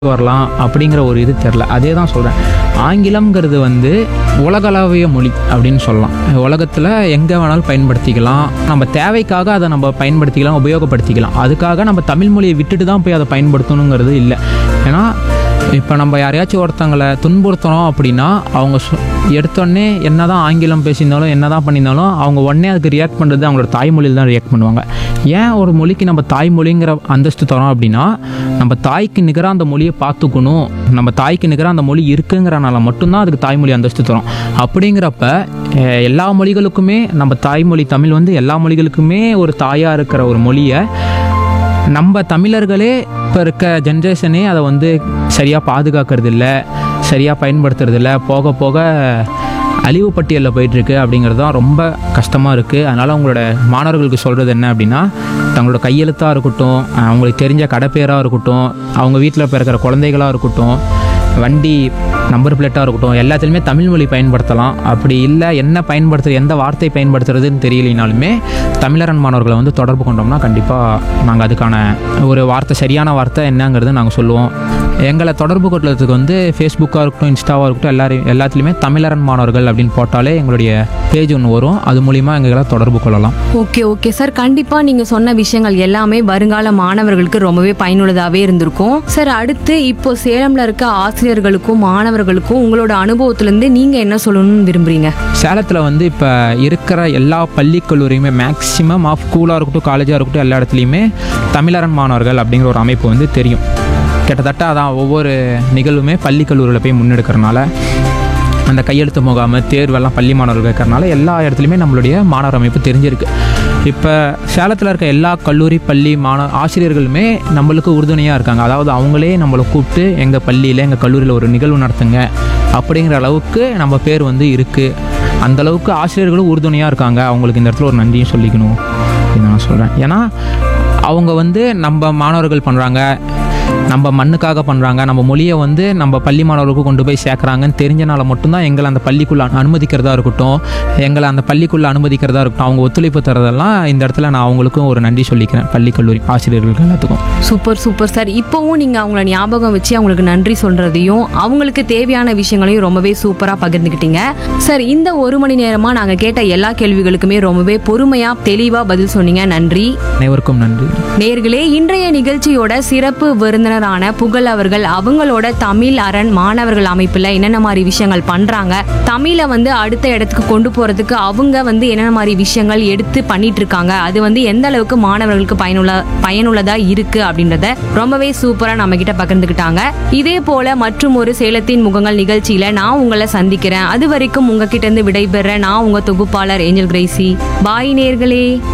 வரலாம் அப்படிங்கிற ஒரு இது தெரில அதே தான் சொல்கிறேன் ஆங்கிலம்ங்கிறது வந்து உலகளவிய மொழி அப்படின்னு சொல்லலாம் உலகத்தில் எங்கே வேணாலும் பயன்படுத்திக்கலாம் நம்ம தேவைக்காக அதை நம்ம பயன்படுத்திக்கலாம் உபயோகப்படுத்திக்கலாம் அதுக்காக நம்ம தமிழ் மொழியை விட்டுட்டு தான் போய் அதை பயன்படுத்தணுங்கிறது இல்லை ஏன்னா இப்போ நம்ம யாரையாச்சும் ஒருத்தங்களை துன்புறுத்துறோம் அப்படின்னா அவங்க சொ- எடுத்தோடனே என்ன தான் ஆங்கிலம் பேசியிருந்தாலும் என்ன தான் பண்ணியிருந்தாலும் அவங்க உடனே அதுக்கு ரியாக்ட் பண்ணுறது அவங்களோட தாய்மொழியில் தான் ரியாக்ட் பண்ணுவாங்க ஏன் ஒரு மொழிக்கு நம்ம தாய்மொழிங்கிற அந்தஸ்து தரோம் அப்படின்னா நம்ம தாய்க்கு நிகராக அந்த மொழியை பார்த்துக்கணும் நம்ம தாய்க்கு நிகராக அந்த மொழி இருக்குங்கிறனால மட்டும்தான் அதுக்கு தாய்மொழி அந்தஸ்து தரோம் அப்படிங்கிறப்ப அஹ், எல்லா மொழிகளுக்குமே நம்ம தாய்மொழி தமிழ் வந்து எல்லா மொழிகளுக்குமே ஒரு தாயாக இருக்கிற ஒரு மொழியை நம்ம தமிழர்களே இப்போ இருக்க ஜென்ரேஷனே அதை வந்து சரியாக பாதுகாக்கிறது இல்ல சரியாக பயன்படுத்துறது இல்ல போக போக அழிவு பட்டியலில் போயிட்டுருக்கு அப்படிங்கிறது தான் ரொம்ப கஷ்டமாக இருக்குது அதனால் உங்களோட மாணவர்களுக்கு சொல்கிறது என்ன அப்படின்னா தங்களோட கையெழுத்தாக இருக்கட்டும் அவங்களுக்கு தெரிஞ்ச கடைப்பேராக இருக்கட்டும் அவங்க வீட்டில் பிறக்கிற குழந்தைகளாக இருக்கட்டும் வண்டி நம்பர் பிளேட்டாக இருக்கட்டும் எல்லாத்துலேயுமே தமிழ் மொழி பயன்படுத்தலாம் அப்படி இல்லை என்ன பயன்படுத்துறது எந்த வார்த்தை பயன்படுத்துறதுன்னு தெரியலினாலுமே தமிழரன் மாணவர்களை வந்து தொடர்பு கொண்டோம்னா கண்டிப்பாக நாங்கள் அதுக்கான ஒரு வார்த்தை சரியான வார்த்தை என்னங்கிறது நாங்கள் சொல்லுவோம் எங்களை தொடர்பு கொள்றதுக்கு வந்து ஃபேஸ்புக்காக இருக்கட்டும் இன்ஸ்டாவாக இருக்கட்டும் எல்லாரையும் எல்லாத்துலேயுமே தமிழரன் மாணவர்கள் அப்படின்னு போட்டாலே எங்களுடைய பேஜ் ஒன்று வரும் அது மூலிமா எங்களை தொடர்பு கொள்ளலாம் ஓகே ஓகே சார் கண்டிப்பா நீங்க சொன்ன விஷயங்கள் எல்லாமே வருங்கால மாணவர்களுக்கு ரொம்பவே பயனுள்ளதாவே இருந்திருக்கும் சார் அடுத்து இப்போ சேலம்ல இருக்க ஆசிரியர்களுக்கும் மாணவர்களுக்கும் உங்களோட அனுபவத்துல இருந்து நீங்க என்ன சொல்லணும்னு விரும்புறீங்க சேலத்தில் வந்து இப்போ இருக்கிற எல்லா பள்ளி கல்லூரியுமே மேக்ஸிமம் ஆஃப் ஸ்கூலாக இருக்கட்டும் காலேஜாக இருக்கட்டும் எல்லா இடத்துலையுமே தமிழரன் மாணவர்கள் அப்படிங்கிற ஒரு அமைப்பு வந்து தெரியும் கிட்டத்தட்ட அதான் ஒவ்வொரு நிகழ்வுமே பள்ளி கல்லூரியில் போய் முன்னெடுக்கிறனால அந்த கையெழுத்து முகாம் தேர்வெல்லாம் பள்ளி மாணவர்கள் இருக்கிறனால எல்லா இடத்துலையுமே நம்மளுடைய மாணவர் அமைப்பு தெரிஞ்சிருக்கு இப்போ சேலத்தில் இருக்க எல்லா கல்லூரி பள்ளி மாணவ ஆசிரியர்களுமே நம்மளுக்கு உறுதுணையாக இருக்காங்க அதாவது அவங்களே நம்மளை கூப்பிட்டு எங்கள் பள்ளியில் எங்கள் கல்லூரியில் ஒரு நிகழ்வு நடத்துங்க அப்படிங்கிற அளவுக்கு நம்ம பேர் வந்து இருக்குது அந்த அளவுக்கு ஆசிரியர்களும் உறுதுணையாக இருக்காங்க அவங்களுக்கு இந்த இடத்துல ஒரு நன்றியும் சொல்லிக்கணும் அப்படின்னு நான் சொல்கிறேன் ஏன்னா அவங்க வந்து நம்ம மாணவர்கள் பண்ணுறாங்க நம்ம மண்ணுக்காக பண்ணுறாங்க நம்ம மொழியை வந்து நம்ம பள்ளி மாணவர்களுக்கு கொண்டு போய் சேர்க்குறாங்கன்னு தெரிஞ்சனால மட்டும்தான் எங்களை அந்த பள்ளிக்குள்ளே அனுமதிக்கிறதா இருக்கட்டும் எங்களை அந்த பள்ளிக்குள்ளே அனுமதிக்கிறதா இருக்கட்டும் அவங்க ஒத்துழைப்பு தரதெல்லாம் இந்த இடத்துல நான் அவங்களுக்கும் ஒரு நன்றி சொல்லிக்கிறேன் பள்ளி கல்லூரி ஆசிரியர்களுக்கு எல்லாத்துக்கும் சூப்பர் சூப்பர் சார் இப்போவும் நீங்க அவங்கள ஞாபகம் வச்சு அவங்களுக்கு நன்றி சொல்றதையும் அவங்களுக்கு தேவையான விஷயங்களையும் ரொம்பவே சூப்பரா பகிர்ந்துக்கிட்டீங்க சார் இந்த ஒரு மணி நேரமா நாங்க கேட்ட எல்லா கேள்விகளுக்குமே ரொம்பவே பொறுமையா தெளிவா பதில் சொன்னீங்க நன்றி அனைவருக்கும் நன்றி நேர்களே இன்றைய நிகழ்ச்சியோட சிறப்பு விருந்தினரான புகழ் அவர்கள் அவங்களோட தமிழ் அரண் மாணவர்கள் அமைப்புல என்னென்ன மாதிரி விஷயங்கள் பண்றாங்க தமிழை வந்து அடுத்த இடத்துக்கு கொண்டு போறதுக்கு அவங்க வந்து என்னென்ன மாதிரி விஷயங்கள் எடுத்து பண்ணிட்டு இருக்காங்க அது வந்து எந்த அளவுக்கு மாணவர்களுக்கு பயனுள்ள பயனுள்ளதா இருக்கு அப்படின்றத ரொம்பவே சூப்பரா நம்ம கிட்ட பகிர்ந்துக்கிட்டாங்க இதே போல மற்றும் ஒரு சேலத்தின் முகங்கள் நிகழ்ச்சியில நான் உங்களை சந்திக்கிறேன் அது வரைக்கும் உங்ககிட்ட இருந்து விடைபெற நான் உங்க தொகுப்பாளர் ஏஞ்சல் கிரேசி பாய் நேர்களே